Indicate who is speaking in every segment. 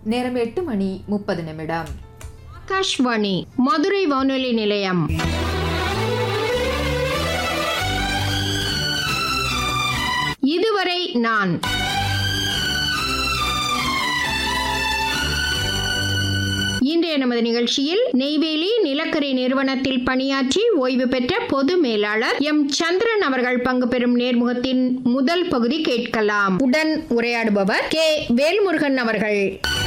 Speaker 1: நேரம் எட்டு மணி முப்பது நிமிடம்
Speaker 2: ஆகாஷ்வாணி மதுரை வானொலி நிலையம் இதுவரை நான் இன்றைய நமது நிகழ்ச்சியில் நெய்வேலி நிலக்கரி நிறுவனத்தில் பணியாற்றி ஓய்வு பெற்ற பொது மேலாளர் எம் சந்திரன் அவர்கள் பங்கு பெறும் நேர்முகத்தின் முதல் பகுதி கேட்கலாம் உடன் உரையாடுபவர் கே வேல்முருகன் அவர்கள்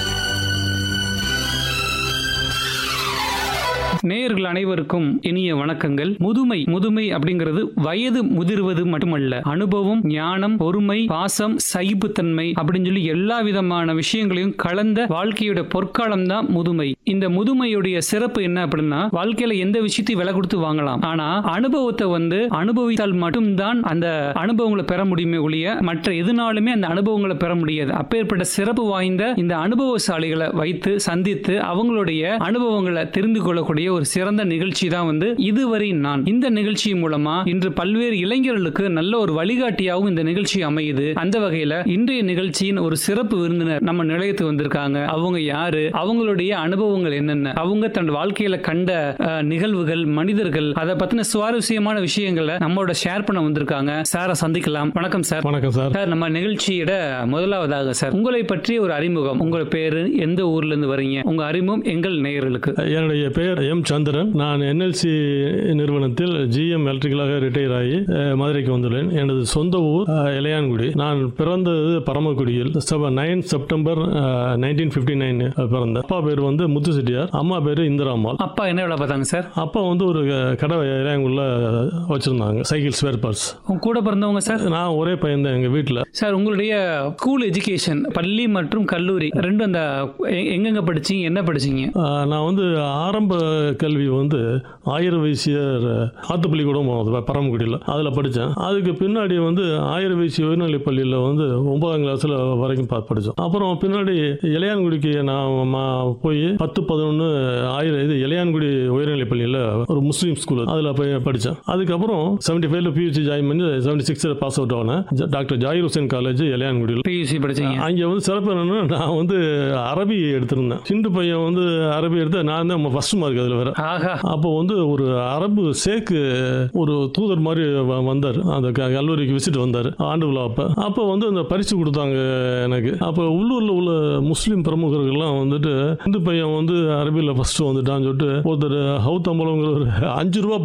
Speaker 3: நேயர்கள் அனைவருக்கும் இனிய வணக்கங்கள் முதுமை முதுமை அப்படிங்கிறது வயது முதிர்வது மட்டுமல்ல அனுபவம் ஞானம் பொறுமை பாசம் சகிப்புத்தன்மை அப்படின்னு சொல்லி எல்லா விதமான விஷயங்களையும் கலந்த வாழ்க்கையோட பொற்காலம் தான் முதுமை இந்த முதுமையுடைய சிறப்பு என்ன அப்படின்னா வாழ்க்கையில எந்த விஷயத்தையும் விலை கொடுத்து வாங்கலாம் ஆனா அனுபவத்தை வந்து அனுபவித்தால் மட்டும்தான் அந்த அனுபவங்களை பெற முடியுமே ஒழிய மற்ற எதுனாலுமே அந்த அனுபவங்களை பெற முடியாது அப்பேற்பட்ட சிறப்பு வாய்ந்த இந்த அனுபவசாலிகளை வைத்து சந்தித்து அவங்களுடைய அனுபவங்களை தெரிந்து கொள்ளக்கூடிய ஒரு சிறந்த நிகழ்ச்சி தான் வந்து இதுவரை நான் இந்த நிகழ்ச்சி மூலமா இன்று பல்வேறு இளைஞர்களுக்கு நல்ல ஒரு வழிகாட்டியாகவும் இந்த நிகழ்ச்சி அமையுது அந்த வகையில இன்றைய நிகழ்ச்சியின் ஒரு சிறப்பு விருந்தினர் நம்ம நிலையத்துக்கு வந்திருக்காங்க அவங்க யாரு அவங்களுடைய அனுபவங்கள் என்னென்ன அவங்க தன் வாழ்க்கையில கண்ட அஹ், நிகழ்வுகள் மனிதர்கள் அதை பத்தின சுவாரஸ்யமான விஷயங்களை நம்மளோட ஷேர் பண்ண வந்திருக்காங்க சாரை சந்திக்கலாம் வணக்கம் சார்
Speaker 4: வணக்கம் சார்
Speaker 3: சார் நம்ம நிகழ்ச்சியோட முதலாவதாக சார் உங்களை பற்றிய ஒரு அறிமுகம் உங்க பேரு எந்த ஊர்ல இருந்து வரீங்க உங்க அறிமுகம் எங்கள் நேயர்களுக்கு
Speaker 4: என்னுடைய பெயர் எம் சந்திரன் நான் என்எல்சி நிறுவனத்தில் ஜிஎம் எலக்ட்ரிக்கலாக ரிட்டையர் ஆகி அஹ், மதுரைக்கு வந்துள்ளேன் எனது சொந்த ஊர் அஹ், இளையான்குடி நான் பிறந்தது பரமக்குடியில் nine September nineteen fifty nine பிறந்தேன் அப்பா பேர் வந்து முத்து செட்டியார் அம்மா பேர் இந்திராம்மாள்
Speaker 3: அப்பா என்ன வேலை பார்த்தாங்க சார்
Speaker 4: அப்பா வந்து ஒரு அஹ், கடை இளையாங்குடியில் வச்சுருந்தாங்க சைக்கிள் ஸ்பேர் பார்ட்ஸ்
Speaker 3: உங்க கூட பிறந்தவங்க சார்
Speaker 4: நான் ஒரே பையன் தான் எங்கள் வீட்டில்
Speaker 3: சார் உங்களுடைய ஸ்கூல் எஜுகேஷன் பள்ளி மற்றும் கல்லூரி ரெண்டும் அந்த எ- எங்கெங்க படிச்சீங்க என்ன படிச்சீங்க
Speaker 4: நான் வந்து ஆரம்ப கல்வி வந்து ஆயிர வைசியர் ஆத்துப்பள்ளிக்கூடம் போனது பரமக்குடியில் அதில் படித்தேன் அதுக்கு பின்னாடி வந்து ஆயிர வைசிய உயர்நிலைப் பள்ளியில் வந்து ஒன்பதாம் கிளாஸில் வரைக்கும் பா படித்தோம் அப்புறம் பின்னாடி இளையான்குடிக்கு நான் மா- போய் பத்து பதினொன்று ஆயிரம் இது இளையான்குடி உயர்நிலைப் பள்ளியில் ஒரு முஸ்லீம் ஸ்கூல் அதில் போய் படித்தேன் அதுக்கப்புறம் செவன்டி ஃபைவ்ல பியூசி ஜாயின் பண்ணி செவன்டி சிக்ஸில் பாஸ் அவுட் ஆனேன் ஜ- டாக்டர் ஜாகிர் ஹுசேன் காலேஜ் இளையான்குடியில்
Speaker 3: பியூசி படிச்சீங்க
Speaker 4: அங்கே வந்து சிறப்பு என்னன்னா நான் வந்து அரபி எடுத்திருந்தேன் சிண்டு பையன் வந்து அரபி எடுத்து நான் தான் ஃபர்ஸ்ட் மார்க் அதில் வேற
Speaker 3: ஆஹா
Speaker 4: அப்போ வந்து ஒரு அரபு சேக்கு ஒரு தூதர் மாதிரி வ- வந்தார் அந்த க- கல்லூரிக்கு விசிட் வந்தார் ஆண்டு விழா அப்போ அப்போ வந்து அந்த பரிசு கொடுத்தாங்க எனக்கு அப்போ உள்ளூரில் உள்ள முஸ்லீம் பிரமுகர்கள்லாம் வந்துட்டு இந்து பையன் வந்து அரபியில் ஃபர்ஸ்ட் வந்துட்டான்னு சொல்லிட்டு ஒருத்தர் ஹவுத் அம்பலங்கிற ஒரு அஞ்சு ரூபா